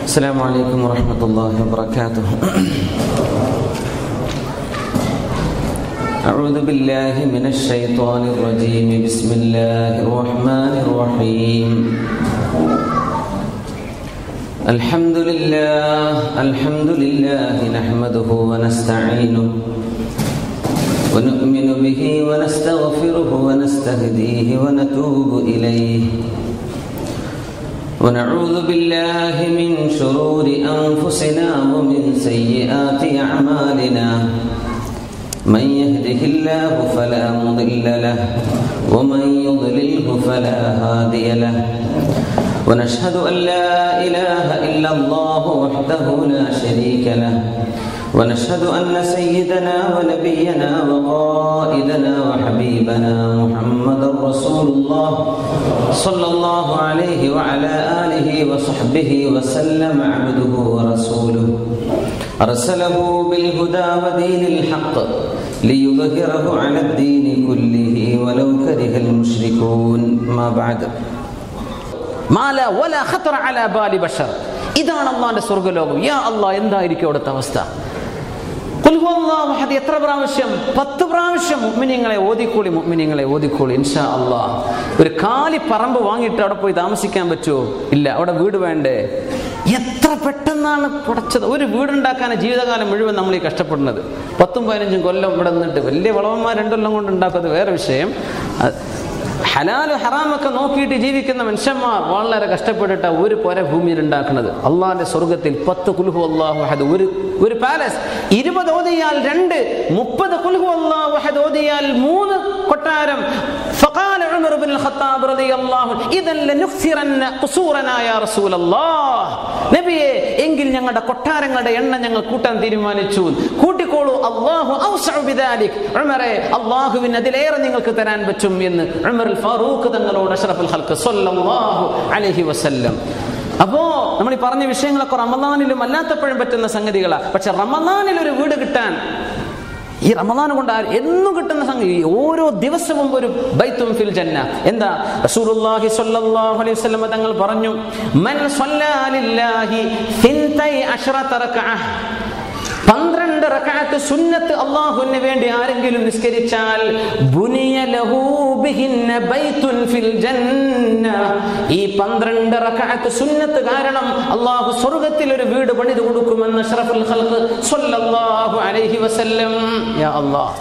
السلام عليكم ورحمة الله وبركاته أعوذ بالله من الشيطان الرجيم بسم الله الرحمن الرحيم الحمد لله الحمد لله نحمده ونستعينه ونؤمن به ونستغفره ونستهديه ونتوب إليه ونعوذ بالله من شرور أنفسنا ومن سيئات أعمالنا من يهده الله فلا مضل له ومن يضلله فلا هادي له ونشهد أن لا إله إلا الله وحده لا شريك له ونشهد أن سيدنا ونبينا وقائدنا وحبيبنا محمد رسول الله صلى الله عليه وعلى آله وصحبه وسلم عبده ورسوله أرسله بالهدى ودين الحق ليظهره على الدين كله ولو كره المشركون ما بعد മാല വല ഖത്തറ അല ബാലി ബഷർ ഇതാണ് അള്ളാന്റെ സ്വർഗ്ഗലോകം യാ അള്ളാ എന്തായിരിക്കും അവിടുത്തെ അവസ്ഥ ഖുൽ ഹുവല്ലാഹു അഹദ് എത്ര പ്രാവശ്യം പത്ത് പ്രാവശ്യം മുഅ്മിനീങ്ങളെ ഓതിക്കോളി മുഅ്മിനീങ്ങളെ ഓതിക്കോളി ഇൻഷാ അള്ളാ ഒരു കാലി പറമ്പ് വാങ്ങിയിട്ട് അവിടെ പോയി താമസിക്കാൻ പറ്റുമോ ഇല്ല അവിടെ വീട് വേണ്ടേ എത്ര പെട്ടെന്നാണ് പടച്ചത് ഒരു വീടുണ്ടാക്കാൻ ജീവിതകാലം മുഴുവൻ നമ്മൾ ഈ കഷ്ടപ്പെടുന്നത് പത്തും പതിനഞ്ചും കൊല്ലം ഇവിടെ നിന്നിട്ട് വലിയ വളവന്മാർ രണ്ടൊല്ലം കൊണ്ട് ഉണ്ടാക്കുന്നത് വേറെ വിഷയം അത് ഹലാല് ഹറാമൊക്കെ നോക്കിയിട്ട് ജീവിക്കുന്ന മനുഷ്യന്മാർ വളരെ കഷ്ടപ്പെട്ടിട്ട് ഒരു പൊര ഭൂമിയിൽ ഉണ്ടാക്കുന്നത് അള്ളാന്റെ സ്വർഗത്തിൽ പത്ത് കുൽഹു അള്ളാഹു അഹദ് ഒരു ഒരു പാലസ് ഇരുപത് ഓതിയാൽ രണ്ട് മുപ്പത് കുൽഹു അള്ളാഹു അഹദ് ഓതിയാൽ മൂന്ന് കൊട്ടാരം فقال عمر بن الخطاب رضي الله عنه اذا لنكثرن قصورنا يا رسول الله നബിയെ എങ്കിൽ ഞങ്ങളുടെ കൊട്ടാരങ്ങളുടെ എണ്ണം ഞങ്ങൾ കൂട്ടാൻ തീരുമാനിച്ചു കൂട്ടിക്കോളൂ അള്ളാഹു ഔസഉ ബിദാലിക് ഉമറെ അള്ളാഹുവിന് അതിലേറെ നിങ്ങൾക്ക് തരാൻ പറ്റും എന്ന് ഉമർ ഫാറൂഖ് തങ്ങളോട് അഷ്റഫുൽ ഖൽഖ് സ്വല്ലല്ലാഹു അലൈഹി വസല്ലം അപ്പോ നമ്മൾ ഈ പറഞ്ഞ വിഷയങ്ങളൊക്കെ റമദാനിലും അല്ലാത്തപ്പോഴും പറ്റുന്ന സംഗതികളാണ് പക്ഷെ റമദാനിൽ ഒരു വീട് കിട്ടാൻ ഈ റമദാൻ കൊണ്ട് ആര് എന്നും കിട്ടുന്ന സംഗതി ഓരോ ദിവസവും ഒരു ബൈത്തും ഫിൽ ജന്ന എന്താ റസൂലുള്ളാഹി സ്വല്ലല്ലാഹു അലൈഹി വസല്ലം തങ്ങൾ പറഞ്ഞു മൻ സ്വല്ലാ ലില്ലാഹി സിൻതൈ അശ്റത റക്അഹ് പന്ത്രണ്ട് റക്അത്ത് സുന്നത്ത് അള്ളാഹുവിന് വേണ്ടി ആരെങ്കിലും നിസ്കരിച്ചാൽ ബുനിയ ലഹു ബിഹിന്ന ബൈത്തുൻ ഫിൽ ജന്ന ഈ പന്ത്രണ്ട് റക്അത്ത് സുന്നത്ത് കാരണം അള്ളാഹു സ്വർഗ്ഗത്തിൽ ഒരു വീട് പണിത് കൊടുക്കുമെന്ന് അഷ്റഫുൽ ഖൽഖ് സ്വല്ലല്ലാഹു അലൈഹി വസല്ലം യാ അല്ലാഹ്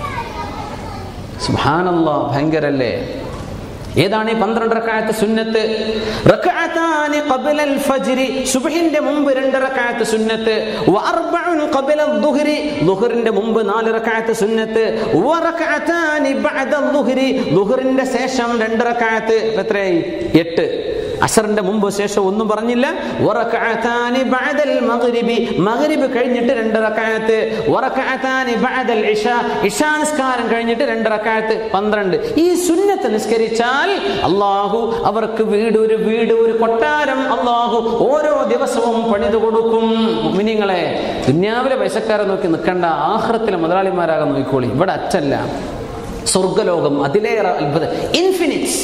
സുബ്ഹാനല്ലാഹ് ഭയങ്കരല്ലേ ഏതാണ് ഈ പന്ത്രണ്ട് റക്കായത്ത് സുന്നത്ത് റക്അത്താനി ഖബ്ല അൽ ഫജ്രി സുബ്ഹിന്റെ മുമ്പ് രണ്ട് റക്അത്ത് സുന്നത്ത് വഅർബഉൻ ഖബ്ല അദ്ദുഹ്രി ദുഹ്റിന്റെ മുമ്പ് നാല് റക്അത്ത് സുന്നത്ത് വറക്അത്താനി ബഅദ അദ്ദുഹ്രി ദുഹ്റിന്റെ ശേഷം രണ്ട് റക്അത്ത് എത്രയായി എട്ട് അസറിന്റെ മുമ്പ് ശേഷം ഒന്നും പറഞ്ഞില്ല വറക്അത്താനി ബഅദൽ മഗ്രിബി മഗ്രിബ് കഴിഞ്ഞിട്ട് രണ്ട് റക്അത്ത് വറക്അത്താനി ബഅദൽ ഇശാ ഇശാ നിസ്കാരം കഴിഞ്ഞിട്ട് രണ്ട് റക്അത്ത് 12 ഈ സുന്നത്ത് നിസ്കരിച്ചാൽ അള്ളാഹു അവർക്ക് വീട് ഒരു വീട് ഒരു കൊട്ടാരം അള്ളാഹു ഓരോ ദിവസവും പണിതു കൊടുക്കും മിനിങ്ങളെ ദുന്യാവിലെ പൈസക്കാരെ നോക്കി നിൽക്കേണ്ട ആഹ്റത്തിലെ മുതലാളിമാരാകാൻ നോക്കിക്കോളി ഇവിടെ അച്ചല്ല സ്വർഗലോകം അതിലേറെ അത്ഭുതം ഇൻഫിനിറ്റ്സ്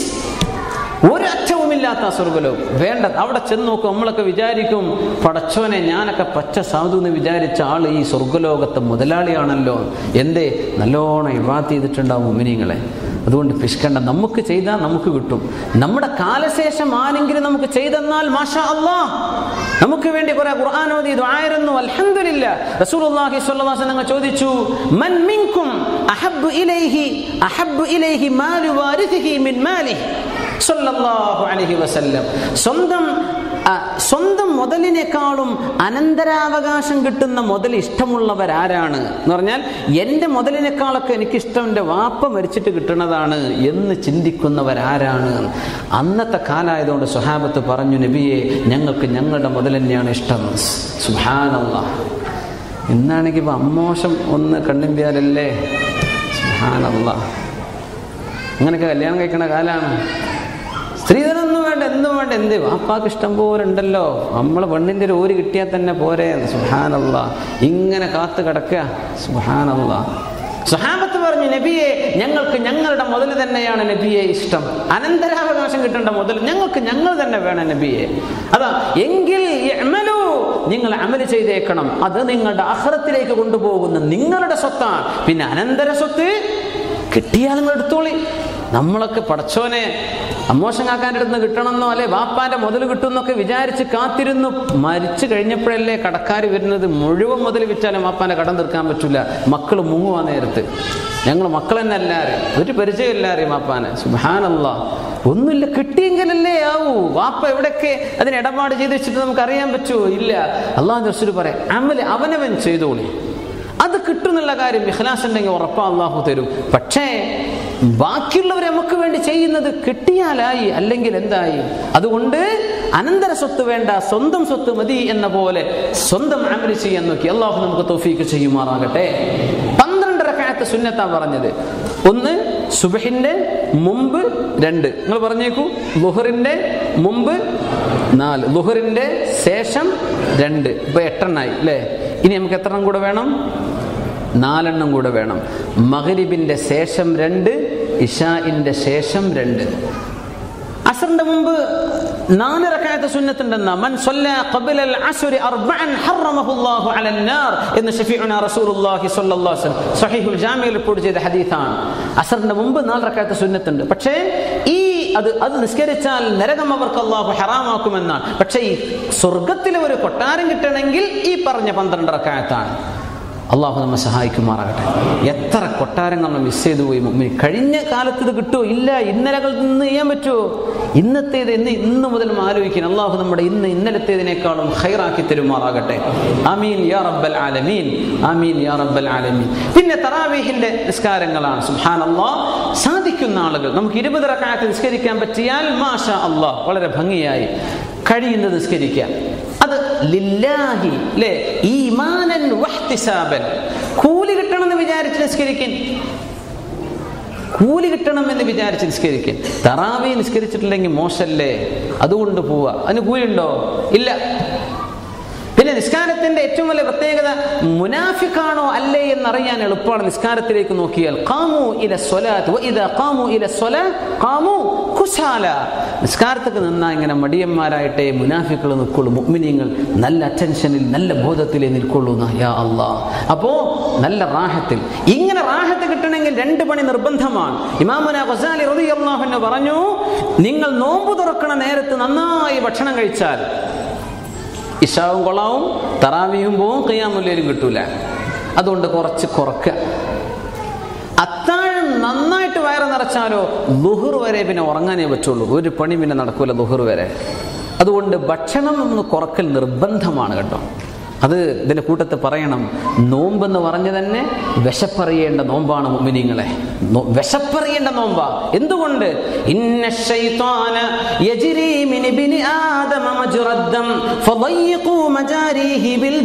ഒരറ്റവുമില്ലാത്ത സ്വർഗലോകം വേണ്ട അവിടെ ചെന്ന് നോക്കും നമ്മളൊക്കെ വിചാരിക്കും പടച്ചോനെ ഞാനൊക്കെ പച്ച സാധു എന്ന് വിചാരിച്ച ആൾ ഈ സ്വർഗലോകത്തെ മുതലാളിയാണല്ലോ എന്തേ നല്ലോണം ഇവാത്ത് ചെയ്തിട്ടുണ്ടാവും ഉമിനിങ്ങളെ അതുകൊണ്ട് പിഷ്കണ്ട നമുക്ക് ചെയ്താൽ നമുക്ക് കിട്ടും നമ്മുടെ കാലശേഷം ആരെങ്കിലും നമുക്ക് ചെയ്തെന്നാൽ മാഷാ അല്ലാ നമുക്ക് വേണ്ടി കുറെ ഖുർആൻ ഓതി ദുആയിരുന്നു അൽഹംദുലില്ല റസൂലുള്ളാഹി സ്വല്ലല്ലാഹു അലൈഹി വസല്ലം ചോദിച്ചു മൻ മിൻകും അഹബ്ബു ഇലൈഹി അഹബ്ബു ഇലൈഹി മാലു വാരിഥിഹി മിൻ മാലിഹി സല്ലല്ലാഹു അലൈഹി വസല്ലം സ്വന്തം സ്വന്തം മുതലിനേക്കാളും അനന്തരാവകാശം കിട്ടുന്ന മുതൽ ഇഷ്ടമുള്ളവരാരാണ് എന്ന് പറഞ്ഞാൽ എൻ്റെ മുതലിനേക്കാളൊക്കെ എനിക്ക് ഇഷ്ടം എൻ്റെ വാപ്പ മരിച്ചിട്ട് കിട്ടുന്നതാണ് എന്ന് ചിന്തിക്കുന്നവരാരാണ് അന്നത്തെ കാലായതുകൊണ്ട് സുഹാബത്ത് പറഞ്ഞു നബിയെ ഞങ്ങൾക്ക് ഞങ്ങളുടെ മുതൽ തന്നെയാണ് ഇഷ്ടം സുഹാനല്ല ഇന്നാണെങ്കിൽ ഇപ്പം അമ്മോശം ഒന്ന് കണ്ണിമ്പിയാലല്ലേ സുഹാനല്ല അങ്ങനെയൊക്കെ കല്യാണം കഴിക്കണ കാലാണ് സ്ത്രീധനൊന്നും വേണ്ട എന്തും വേണ്ട എന്ത് വാപ്പാക്ക് ഇഷ്ടം പോലെ ഉണ്ടല്ലോ നമ്മളെ പെണ്ണിന്റെ ഒരു ഓര് കിട്ടിയാൽ തന്നെ പോരെ സുഹാനല്ല ഇങ്ങനെ കാത്തു കിടക്കുക സുഹാനല്ല സുഹാബത്ത് പറഞ്ഞു നബിയെ ഞങ്ങൾക്ക് ഞങ്ങളുടെ മുതൽ തന്നെയാണ് നബിയെ ഇഷ്ടം അനന്തരാവകാശം കിട്ടേണ്ട മുതൽ ഞങ്ങൾക്ക് ഞങ്ങൾ തന്നെ വേണം നബിയെ അതാ എങ്കിൽ ഇഅ്മലൂ നിങ്ങൾ അമല് ചെയ്തേക്കണം അത് നിങ്ങളുടെ അഹ്റത്തിലേക്ക് കൊണ്ടുപോകുന്ന നിങ്ങളുടെ സ്വത്താണ് പിന്നെ അനന്തര സ്വത്ത് കിട്ടിയാൽ നിങ്ങൾ എടുത്തോളി നമ്മളൊക്കെ പടച്ചോനെ അമ്മോശങ്ങാക്കാൻ്റെ അടുത്ത് നിന്ന് കിട്ടണമെന്നോ അല്ലെ വാപ്പാന്റെ മുതൽ കിട്ടുമെന്നൊക്കെ വിചാരിച്ച് കാത്തിരുന്നു മരിച്ചു കഴിഞ്ഞപ്പോഴല്ലേ കടക്കാർ വരുന്നത് മുഴുവൻ മുതൽ വിറ്റാലും വാപ്പാന്റെ കടം തീർക്കാൻ പറ്റില്ല മക്കൾ മുങ്ങുവാ നേരത്ത് ഞങ്ങൾ മക്കൾ തന്നെ എല്ലാവരും ഒരു പരിചയം എല്ലാവരെയും വാപ്പാനെ സുഹാനല്ല ഒന്നുമില്ല കിട്ടിയെങ്കിലല്ലേ ആവൂ വാപ്പ എവിടെയൊക്കെ അതിന് ഇടപാട് ചെയ്ത് വെച്ചിട്ട് നമുക്ക് അറിയാൻ പറ്റുമോ ഇല്ല അള്ളാഹു റസൂൽ പറയാം അമല് അവനവൻ ചെയ്തോളി അത് കിട്ടുന്നുള്ള കാര്യം ഇഖ്ലാസ് ഉണ്ടെങ്കിൽ ഉറപ്പാ അള്ളാഹു തരും പക്ഷേ ബാക്കിയുള്ളവർ നമുക്ക് വേണ്ടി ചെയ്യുന്നത് കിട്ടിയാലായി അല്ലെങ്കിൽ എന്തായി അതുകൊണ്ട് അനന്തര സ്വത്ത് വേണ്ട സ്വന്തം സ്വത്ത് മതി എന്ന പോലെ സ്വന്തം അമല് ചെയ്യാൻ നോക്കി അള്ളാഹു നമുക്ക് തോഫീക്ക് ചെയ്യുമാറാകട്ടെ പന്ത്രണ്ട് റക്കായത്ത് സുന്നത്താ പറഞ്ഞത് ഒന്ന് സുബഹിന്റെ മുമ്പ് രണ്ട് നിങ്ങൾ പറഞ്ഞേക്കൂ ലുഹറിന്റെ മുമ്പ് നാല് ലുഹറിന്റെ ശേഷം രണ്ട് ഇപ്പൊ എട്ടെണ്ണായി അല്ലേ ഇനി നമുക്ക് എത്ര എണ്ണം കൂടെ വേണം നാലെണ്ണം കൂടെ വേണം മകരിബിന്റെ ശേഷം രണ്ട് ഇഷാഇന്റെ ശേഷം രണ്ട് അസറിന്റെ മുമ്പ് നാല് റക്കായത്ത് സുന്നത്തുണ്ടെന്ന മൻ സ്വല്ല ഖബല അസ്രി അർബഅൻ ഹറമഹുല്ലാഹു അലൻ നാർ എന്ന് ഷഫീഉന റസൂലുള്ളാഹി സ്വല്ലല്ലാഹു അലൈഹി വസല്ലം സ്വഹീഹുൽ ജാമിയിൽ റിപ്പോർട്ട് ചെയ്ത ഹദീസാണ് അസറിന്റെ മുമ്പ് നാല് റക്കായത്ത് സുന്നത്തുണ്ട് പക്ഷേ ഈ അത് അത് നിസ്കരിച്ചാൽ നരകം അവർക്ക് അള്ളാഹു ഹറാമാക്കുമെന്നാണ് പക്ഷേ ഈ സ്വർഗത്തിലെ ഒരു കൊട്ടാരം കിട്ടണമെങ്കിൽ ഈ പറഞ്ഞ പന്ത്രണ്ട് റക്കായത്താണ് അള്ളാഹു നമ്മെ സഹായിക്കുമാറാകട്ടെ എത്ര കൊട്ടാരങ്ങൾ നമ്മൾ മിസ് ചെയ്തു പോയി മുമ്പിൽ കഴിഞ്ഞ കാലത്ത് ഇത് കിട്ടുമോ ഇല്ല ഇന്നലകൾ നിന്ന് ചെയ്യാൻ പറ്റുമോ ഇന്നത്തേത് ഇന്ന് ഇന്ന് മുതൽ ആലോചിക്കണം അള്ളാഹു നമ്മുടെ ഇന്ന് ഇന്നലത്തേതിനേക്കാളും ഹൈറാക്കി തരുമാറാകട്ടെ ആമീൻ യാ റബ്ബൽ ആലമീൻ ആമീൻ യാ റബ്ബൽ ആലമീൻ പിന്നെ തറാവീഹിന്റെ നിസ്കാരങ്ങളാണ് സുഹാൻ അള്ളാഹ് സാധിക്കുന്ന ആളുകൾ നമുക്ക് ഇരുപത് റക്കായത്ത് നിസ്കരിക്കാൻ പറ്റിയാൽ മാഷ അള്ളാഹ് വളരെ ഭംഗിയായി കഴിയുന്നത് നിസ്കരിക്കാം അത് ലില്ലാഹി അല്ലേ ഈമാനൻ വഹ്തിസാബൻ കൂലി കിട്ടണമെന്ന് വിചാരിച്ച് നിസ്കരിക്കും കൂലി കിട്ടണം എന്ന് വിചാരിച്ച് നിസ്കരിക്കും തറാവി നിസ്കരിച്ചിട്ടില്ലെങ്കിൽ മോശല്ലേ അതുകൊണ്ട് പോവുക അതിന് കൂലിയുണ്ടോ ഇല്ല പിന്നെ നിസ്കാരത്തിന്റെ ഏറ്റവും വലിയ പ്രത്യേകത മുനാഫിക്കാണോ അല്ലേ എന്നറിയാൻ എളുപ്പമാണ് നിസ്കാരത്തിലേക്ക് നോക്കിയാൽ കാമു ഇല സ്വലാത്ത് ഇതാ കാമു ഇല സ്വല കാമു കുശാല നിസ്കാരത്തൊക്കെ നിന്നാ ഇങ്ങനെ മടിയന്മാരായിട്ടേ മുനാഫിക്കൾ നിൽക്കുള്ളൂ മുഗ്മിനിയങ്ങൾ നല്ല അറ്റൻഷനിൽ നല്ല ബോധത്തിലേ നിൽക്കുള്ളൂ എന്നാ യാ അള്ളാ അപ്പോ നല്ല റാഹത്തിൽ ഇങ്ങനെ റാഹത്ത് കിട്ടണമെങ്കിൽ രണ്ട് പണി നിർബന്ധമാണ് ഇമാമുന ഖസാലി റളിയല്ലാഹു അൻഹു പറഞ്ഞു നിങ്ങൾ നോമ്പ് തുറക്കണ നേരത്ത് നന്നായി ഭക്ഷണം കഴിച്ചാൽ ഇഷാവും കൊളാവും തറാവിയും പോവും കയ്യാമുല്ലേലും കിട്ടൂല അതുകൊണ്ട് കുറച്ച് കുറക്കുക അത്താഴം നന്നായിട്ട് വയറ് നിറച്ചാലോ ലുഹർ വരെ പിന്നെ ഉറങ്ങാനേ പറ്റുള്ളൂ ഒരു പണി പിന്നെ നടക്കൂല ലുഹർ വരെ അതുകൊണ്ട് ഭക്ഷണം ഒന്ന് കുറക്കൽ നിർബന്ധമാണ് കേട്ടോ അത് ഇതിന്റെ കൂട്ടത്തിൽ പറയണം നോമ്പെന്ന് പറഞ്ഞു തന്നെ വിശപ്പറിയേണ്ട നോമ്പാണ് മുമിനിങ്ങളെ നോ- വിശപ്പറിയേണ്ട നോമ്പാ എന്തുകൊണ്ട് ഇന്ന ശൈത്വാന യജ്രി മിൻ ഇബ്നി ആദമ മജ്റദ്ദം ഫദയ്യിഖൂ മജാരിഹി ബിൽ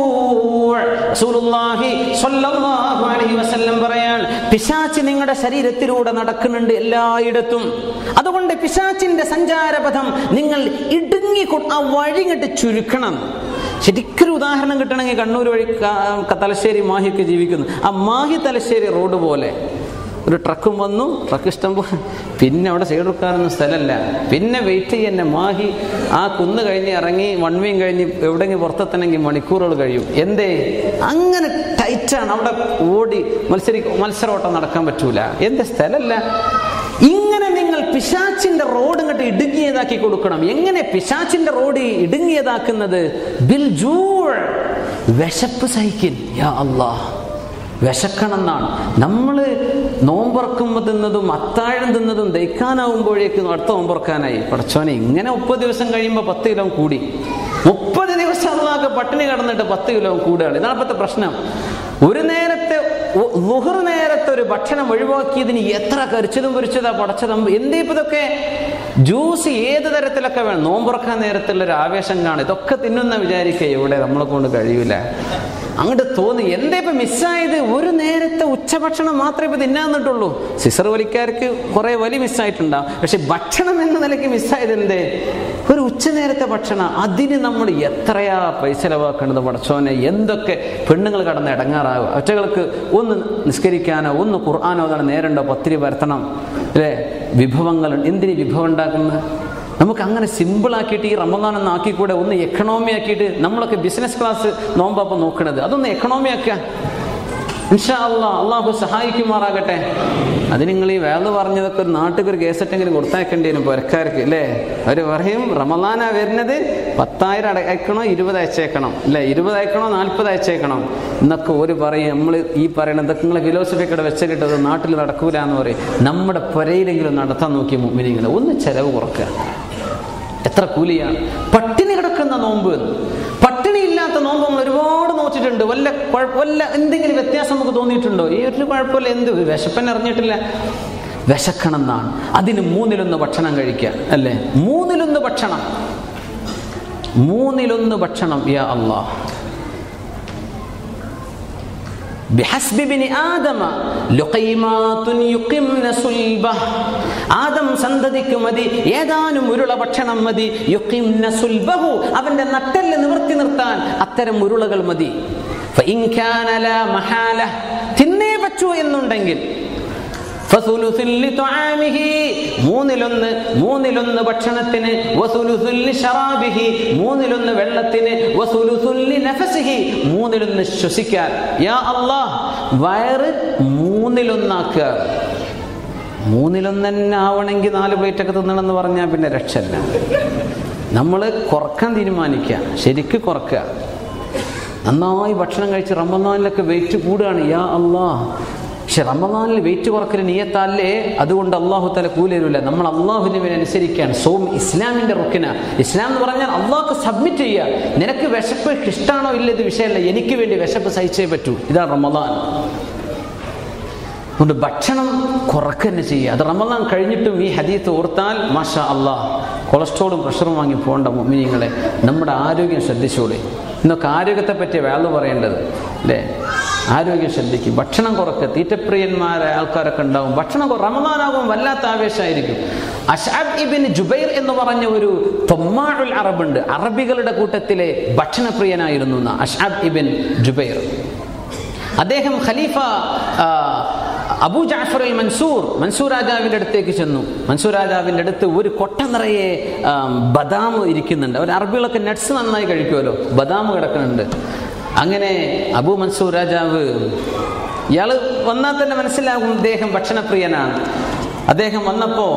ജൂഅ് റസൂലുള്ളാഹി സ്വല്ലല്ലാഹു അലൈഹി വസല്ലം പറയാൻ പിശാച് നിങ്ങളുടെ ശരീരത്തിലൂടെ നടക്കുന്നുണ്ട് എല്ലായിടത്തും അതുകൊണ്ട് പിശാചിന്റെ സഞ്ചാരപഥം നിങ്ങൾ ഇടുങ്ങി കൊ- ആ വഴി ഇങ്ങോട്ട് ചുരുക്കണം ശരിക്കൊരു ഉദാഹരണം കിട്ടണമെങ്കിൽ കണ്ണൂർ വഴി ക- തലശ്ശേരി മാഹിയൊക്കെ ജീവിക്കുന്നു ആ മാഹി തലശ്ശേരി റോഡ് പോലെ ഒരു ട്രക്കും വന്നു ട്രക്ക് ഇഷ്ടം പോലെ പിന്നെ അവിടെ സൈഡ് എടുക്കാനൊന്നും സ്ഥലമല്ല പിന്നെ വെയിറ്റ് ചെയ്യുന്ന മാഹി ആ കുന്ന് കഴിഞ്ഞ് ഇറങ്ങി വൺവേയും കഴിഞ്ഞ് എവിടെയെങ്കിലും പുറത്തെത്തണമെങ്കിൽ മണിക്കൂറുകൾ കഴിയും എന്തേ അങ്ങനെ ടൈറ്റാണ് അവിടെ ഓടി മത്സരി മത്സരോട്ടം നടക്കാൻ പറ്റൂല എന്റെ സ്ഥലമല്ല ഇങ്ങനെ നിങ്ങൾ പിശാച്ചിന്റെ റോഡ് ഇങ്ങോട്ട് ഇടുങ്ങിയതാക്കി കൊടുക്കണം എങ്ങനെ പിശാച്ചിന്റെ റോഡ് ഇടുങ്ങിയതാക്കുന്നത് ബിൽ ജൂൾ വിശപ്പ് സഹിക്കിൻ യാ അല്ലാഹ് വിശക്കണം എന്നാണ് നമ്മൾ നോമ്പറക്കുമ്പോൾ തിന്നതും അത്താഴം തിന്നതും ദഹിക്കാനാവുമ്പോഴേക്കും അടുത്ത നോമ്പറക്കാനായി പടച്ചോനെ ഇങ്ങനെ മുപ്പത് ദിവസം കഴിയുമ്പോൾ പത്ത് കിലോ കൂടി മുപ്പത് ദിവസം അള്ളാഹ് പട്ടിണി കിടന്നിട്ട് പത്ത് കിലോ കൂടുകയാണ് ഇതാണ് ഇപ്പോഴത്തെ പ്രശ്നം ഒരു നേരത്തെ ഉ- ലുഹർ നേരത്തെ ഒരു ഭക്ഷണം ഒഴിവാക്കിയതിന് എത്ര കരിച്ചതും പൊരിച്ചതാ പടച്ചതും എന്തേ ഇപ്പൊ ഇതൊക്കെ ജ്യൂസ് ഏത് തരത്തിലൊക്കെ വേണം നോമ്പുറക്കാൻ നേരത്തുള്ള ഒരു ആവേശം കാണും ഇതൊക്കെ തിന്നുന്ന വിചാരിക്കുക ഇവിടെ നമ്മളെ കൊണ്ട് കഴിയൂല അങ്ങോട്ട് തോന്നി എന്താ ഇപ്പൊ മിസ്സായത് ഒരു നേരത്തെ ഉച്ചഭക്ഷണം മാത്രമേ ഇപ്പൊ തിന്നാൻ നിന്നിട്ടുള്ളൂ സിസർ വലിക്കാർക്ക് കുറെ വലി മിസ്സായിട്ടുണ്ടാവും പക്ഷെ ഭക്ഷണം എന്ന നിലയ്ക്ക് മിസ്സായത് എന്തേ ഒരു ഉച്ച നേരത്തെ ഭക്ഷണം അതിന് നമ്മൾ എത്രയാ പൈസ ചെലവാക്കേണ്ടത് പടച്ചോനെ എന്തൊക്കെ പെണ്ണുങ്ങൾ കടന്ന് ഇടങ്ങാറാകും ഒറ്റകൾക്ക് ഒന്ന് നിസ്കരിക്കാനോ ഒന്ന് ഖുർആാനോ അതാണ് നേരണ്ടോ പത്തിരി പരത്തണം അല്ലേ വിഭവങ്ങൾ എന്തിന് വിഭവം ഉണ്ടാക്കുന്നത് നമുക്ക് അങ്ങനെ സിമ്പിൾ ആക്കിയിട്ട് ഈ റമദാൻ ഒന്ന് ആക്കിക്കൂടെ ഒന്ന് എക്കണോമി ആക്കിയിട്ട് നമ്മളൊക്കെ ബിസിനസ് ക്ലാസ് നോമ്പപ്പം നോക്കണത് അതൊന്ന് എക്കണോമി ആക്കുക ഇൻഷാ അള്ളാഹ് അള്ളാഹു സഹായിക്കുമാറാകട്ടെ അത് നിങ്ങൾ ഈ വേദ പറഞ്ഞതൊക്കെ ഒരു നാട്ടിൽ ഒരു കേസറ്റെങ്കിലും കൊടുത്തയക്കേണ്ടി വരും പുരക്കാർക്ക് അല്ലേ അവർ പറയും റമദാനാ വരുന്നത് പത്തായിരം അട അയക്കണോ ഇരുപത് അയച്ചേക്കണം അല്ലേ ഇരുപത് അയക്കണോ നാൽപ്പത് അയച്ചേക്കണം എന്നൊക്കെ ഒരു പറയും നമ്മൾ ഈ പറയണ ഇതൊക്കെ നിങ്ങളെ ഫിലോസഫിക്കടെ വെച്ചിട്ടത് നാട്ടിൽ നടക്കൂല എന്ന് പറയും നമ്മുടെ പുരയിലെങ്കിലും നടത്താൻ നോക്കിയ മുമ്പിനിങ്ങൾ ഒന്ന് ചെലവ് കുറക്കുക എത്ര കൂലിയാണ് പട്ടിണി കിടക്കുന്ന നോമ്പ് പട്ടിണി ഇല്ലാത്ത നോമ്പ് നമ്മൾ ഒരുപാട് നോച്ചിട്ടുണ്ട് വല്ല കുഴപ്പ- വല്ല എന്തെങ്കിലും വ്യത്യാസം നമുക്ക് തോന്നിയിട്ടുണ്ടോ ഈ ഒരു കുഴപ്പമില്ല എന്ത് വിശപ്പന്നെ അറിഞ്ഞിട്ടില്ല വിശക്കണം എന്നാണ് അതിന് മൂന്നിലൊന്ന് ഭക്ഷണം കഴിക്കുക അല്ലേ മൂന്നിലൊന്ന് ഭക്ഷണം മൂന്നിലൊന്ന് ഭക്ഷണം യാ അള്ളാഹ് بحسب ابن آدم لقيمات يقمن صلبه ആദം സന്തതിക്ക് മതി ഏതാനും ഉരുള ഭക്ഷണം മതി യുക്കിംന സുൽബഹു അവന്റെ നട്ടെല്ല് നിവർത്തി നിർത്താൻ അത്തരം ഉരുളകൾ മതി فإن كان لا محالة തിന്നേ പറ്റൂ എന്നുണ്ടെങ്കിൽ ഫസുലുസുൽ ലിത്ആമിഹി മൂന്നിലൊന്ന് മൂന്നിലൊന്ന് ഭക്ഷണത്തിന് വസുലുസുൽ ലിശറാബിഹി മൂന്നിലൊന്ന് വെള്ളത്തിന് വസുലുസുൽ ലിനഫസിഹി മൂന്നിലൊന്ന് ശ്വസിക്കാൻ യാ അല്ലാഹ് വയറ് മൂന്നിലൊന്നാക്കുക മൂന്നിലൊന്ന് തന്നെ ആവണമെങ്കിൽ നാല് പ്ലേറ്റ് ഒക്കെ തിന്നണമെന്ന് പറഞ്ഞാൽ പിന്നെ രക്ഷല്ല നമ്മൾ കുറക്കാൻ തീരുമാനിക്കുക ശരിക്ക് കുറക്കുക നന്നായി ഭക്ഷണം കഴിച്ച് റമദാനിലൊക്കെ വെയിറ്റ് കൂടുകയാണ് യാ അള്ളാ പക്ഷെ റമദാനിൽ വെയിറ്റ് കുറക്കൽ നീയത്തല്ലേ അതുകൊണ്ട് അള്ളാഹു തല കൂലരൂല നമ്മൾ അള്ളാഹുവിന് വേണ്ടി അനുസരിക്കുകയാണ് സോം ഇസ്ലാമിന്റെ റുക്കിന ഇസ്ലാം എന്ന് പറഞ്ഞാൽ അള്ളാഹ്ക്ക് സബ്മിറ്റ് ചെയ്യുക നിനക്ക് വിശപ്പ് ഇഷ്ടമാണോ ഇല്ല ഇത് വിഷയമല്ല എനിക്ക് വേണ്ടി വിശപ്പ് സഹിച്ചേ പറ്റൂ ഇതാണ് റമദാൻ അതുകൊണ്ട് ഭക്ഷണം കുറക്കുക തന്നെ ചെയ്യുക അത് റമദാൻ കഴിഞ്ഞിട്ടും ഈ ഹദീത്ത് ഓർത്താൽ മാഷാ അള്ളാഹ് കൊളസ്ട്രോളും പ്രഷറും വാങ്ങി പോകേണ്ട മുമിനിങ്ങളെ നമ്മുടെ ആരോഗ്യം ശ്രദ്ധിച്ചോളി ഇന്നൊക്കെ ആരോഗ്യത്തെ പറ്റിയ വേള പറയേണ്ടത് അല്ലേ ആരോഗ്യം ശ്രദ്ധിക്കും ഭക്ഷണം കുറക്കുക തീറ്റപ്രിയന്മാരായ ആൾക്കാരൊക്കെ ഉണ്ടാവും ഭക്ഷണം കുറ- റമദാനാകുമ്പോൾ വല്ലാത്ത ആവേശമായിരിക്കും അഷാബ് ഇബിൻ ജുബൈർ എന്ന് പറഞ്ഞ ഒരു തൊമ്മാഴുൽ അറബുണ്ട് അറബികളുടെ കൂട്ടത്തിലെ ഭക്ഷണപ്രിയനായിരുന്നു എന്ന അഷാബ് ഇബിൻ ജുബൈർ അദ്ദേഹം ഖലീഫ ആ, അബൂ ജാഫർ അൽ മൻസൂർ മൻസൂർ രാജാവിൻ്റെ അടുത്തേക്ക് ചെന്നു മൻസൂർ രാജാവിൻ്റെ അടുത്ത് ഒരു കൊട്ട നിറയെ ആ, ബദാം ഇരിക്കുന്നുണ്ട് അവർ അറബികളൊക്കെ നട്സ് നന്നായി കഴിക്കുമല്ലോ ബദാം കിടക്കുന്നുണ്ട് അങ്ങനെ അബൂ മൻസൂർ രാജാവ് ഇയാൾ വന്നാൽ തന്നെ മനസ്സിലാകും അദ്ദേഹം ഭക്ഷണപ്രിയനാണ് അദ്ദേഹം വന്നപ്പോൾ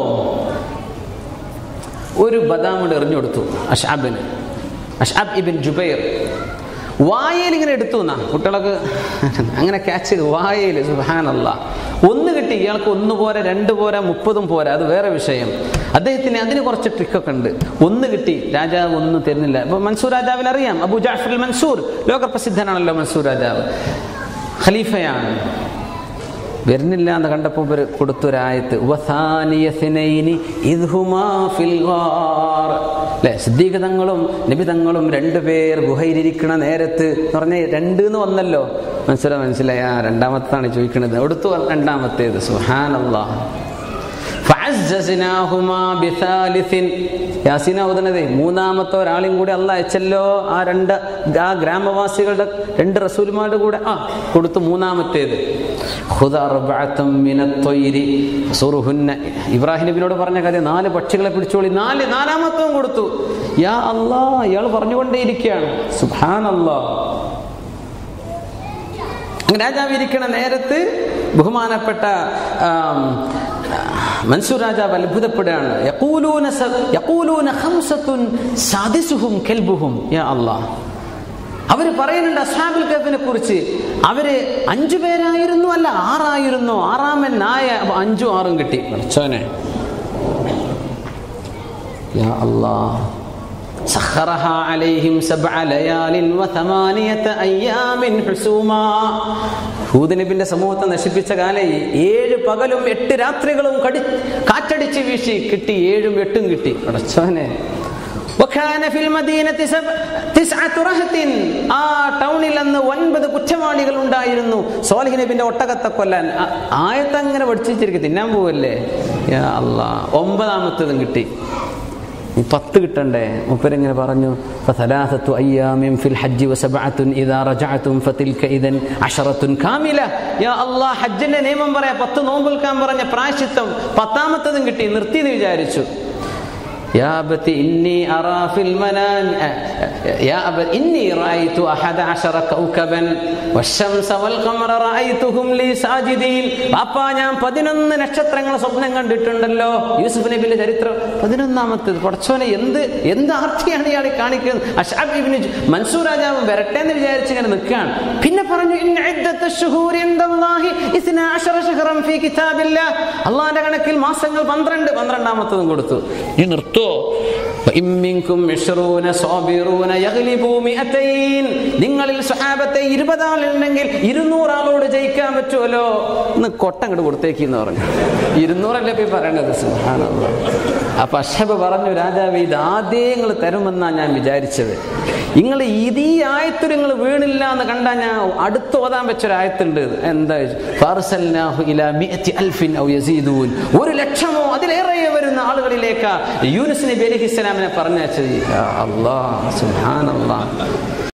ഒരു ബദാം കൊണ്ട് എറിഞ്ഞു കൊടുത്തു അഷാബിന് അഷാബ് ഇബിൻ ജുബൈർ വായയിൽ ഇങ്ങനെ എടുത്തു എന്നാ കുട്ടികളൊക്കെ അങ്ങനെ ക്യാച്ച് ചെയ്തു വായയിൽ സുഹാനല്ല ഒന്ന് കിട്ടി ഇയാൾക്ക് ഒന്ന് പോരാ രണ്ട് പോരാ മുപ്പതും പോരാ അത് വേറെ വിഷയം അദ്ദേഹത്തിന് അതിന് കുറച്ച് ട്രിക്കൊക്കെ ഉണ്ട് ഒന്ന് കിട്ടി രാജാവ് ഒന്നും തരുന്നില്ല ഇപ്പൊ മൻസൂർ രാജാവിന് അറിയാം അബു ജാഫർ അൽ മൻസൂർ ലോകപ്രസിദ്ധനാണല്ലോ മൻസൂർ രാജാവ് ഖലീഫയാണ് വരുന്നില്ല എന്ന് കണ്ടപ്പോൾ ഇവർ കൊടുത്തൊരായത്ത് വസാനിയ സിനൈനി ഇദ്ഹുമാ ഫിൽ ഗാർ. അല്ലേ സിദ്ധീകതങ്ങളും നിബിതങ്ങളും രണ്ടുപേർ ഗുഹയിലിരിക്കണ നേരത്ത് എന്ന് പറഞ്ഞ രണ്ട് എന്ന് വന്നല്ലോ മനസ്സിലായി മനസ്സിലായി ആ രണ്ടാമത്താണ് ചോദിക്കണത് എടുത്തു രണ്ടാമത്തേത് സുഹാനല്ലാ ഫഅസ്സസ്നാഹുമാ ബിസാലിസിൻ. യാസീന ഓതുന്നതേ മൂന്നാമത്തെ ഒരാളെയും കൂടി അല്ല അയച്ചല്ലോ ആ രണ്ട് ആ ഗ്രാമവാസികളുടെ രണ്ട് റസൂലുമാരുടെ കൂടെ ആ കൊടുത്തു മൂന്നാമത്തേത് ഖുദ അർബഅത്തം മിനത്തൊയ്രി സുറുഹുന്ന ഇബ്രാഹിം നബിനോട് പറഞ്ഞ കഥ നാല് പക്ഷികളെ പിടിച്ചോളി നാല് നാലാമത്തവും കൊടുത്തു യാ അല്ലാ ഇയാൾ പറഞ്ഞുകൊണ്ടേയിരിക്കുകയാണ് സുബ്ഹാനല്ലാ അങ്ങനെ രാജാവ് ഇരിക്കണ നേരത്ത് ബഹുമാനപ്പെട്ട ആം, മൻസൂർ രാജാവ് അത്ഭുതപ്പെടുകയാണ് യഖൂലൂന സ- യഖൂലൂന ഖംസത്തുൻ സാദിസുഹും കൽബുഹും യാ അല്ലാഹ് അവർ പറയുന്നുണ്ട് അസ്ഹാബുൽ കഫിനെ കുറിച്ച് അവര് അഞ്ചു പേരായിരുന്നു അല്ല ആറായിരുന്നു ആറാമൻ നായ അപ്പൊ അഞ്ചും ആറും കിട്ടി പഠിച്ചോനെ യാ അല്ലാഹ് سخرها عليهم سبع ليال وثمانية أيام حسوما ഹൂദ് നബിന്റെ സമൂഹത്തെ നശിപ്പിച്ച കാലം ഏഴ് പകലും എട്ട് രാത്രികളും കടി കാറ്റടിച്ച് വീശി കിട്ടി ഏഴും എട്ടും കിട്ടി അടച്ചോനെ وكان في المدينة سبع تسعة رهط ആ ടൗണിൽ അന്ന് ഒൻപത് കുറ്റവാളികൾ ഉണ്ടായിരുന്നു സോലിഹ് നബിന്റെ ഒട്ടകത്തെ കൊല്ലാൻ ആ- ആയത്ത് അങ്ങനെ പഠിച്ചിരിക്കും തിന്നാൻ പോവല്ലേ യാ അല്ലാ ഒമ്പതാമത്തതും കിട്ടി ഈ പത്ത് കിട്ടണ്ടേ മുപ്പരിങ്ങനെ പറഞ്ഞു فثلاثة أيام في الحج وسبعة إذا رجعتم فتلك إذن عشرة كاملة يا الله ഹജ്ജിന്റെ നിയമം പറയാ പത്ത് നോമ്പ് നിൽക്കാൻ പറഞ്ഞ പ്രായശ്ചിത്തം പത്താമത്തതും കിട്ടി നിർത്തി എന്ന് വിചാരിച്ചു يا أبت إني أرى في المنام يا أبت إني رأيت أحد عشر كوكبا والشمس والقمر رأيتهم لي ساجدين പാപ്പാ ഞാൻ പതിനൊന്ന് നക്ഷത്രങ്ങൾ സ്വപ്നം കണ്ടിട്ടുണ്ടല്ലോ യൂസുഫ് നബിയുടെ ചരിത്രം പതിനൊന്നാമത്തേത് പടച്ചോനെ എന്ത് എന്ത് ആർത്തിയാണ് ഇയാൾ ഈ കാണിക്കുന്നത് അഷാബ് ഇബ്നു ജു- മൻസൂർ രാജാവ് വരട്ടെ എന്ന് വിചാരിച്ച് ഇങ്ങനെ നിൽക്കുകയാണ് പിന്നെ പറഞ്ഞു ഇന്ന ഇദ്ദത്ത ശുഹൂരി ഇൻദല്ലാഹി ഇസ്നാ അശറ ശഹറൻ ഫീ കിതാബില്ലാഹ് അള്ളാന്റെ കണക്കിൽ മാസങ്ങൾ പന്ത്രണ്ട് പന്ത്രണ്ടാമത്തതും കൊടുത്തു ഈ നിർത്തോ وإن منكم عشرون صابرون يغلبوا مئتين നിങ്ങളിൽ സ്വഹാബത്തെ ഇരുപതാളുണ്ടെങ്കിൽ ഇരുന്നൂറാളോട് ജയിക്കാൻ പറ്റുമല്ലോ എന്ന് കൊട്ടങ്ങോട്ട് കൊടുത്തേക്ക് എന്ന് പറഞ്ഞു ഇരുന്നൂറല്ലേ പോയി പറയണത് സുബ്ഹാനല്ലാഹ്. അപ്പൊ അഷബ് പറഞ്ഞു രാജാവ് ഇത് ആദ്യം നിങ്ങൾ തരുമെന്നാ ഞാൻ വിചാരിച്ചത് നിങ്ങൾ ഇത് ഈ ആയത്തിൽ നിങ്ങൾ വീണില്ല എന്ന് കണ്ടാൽ ഞാൻ അടുത്ത് ഓതാൻ വെച്ചൊരു ആയത്തുണ്ട് എന്താ ഫാർസൽനാഹു ഇലാ മിഅത്തി അൽഫിൻ ഔ യസീദൂൻ ഒരു ലക്ഷമോ അതിലേറെ വരുന്ന ആളുകളിലേക്ക് യൂനുസ് നബി അലൈഹി ഇസ്ലാമിനെ പറഞ്ഞു അള്ളാഹ് സുബ്ഹാനല്ലാഹ്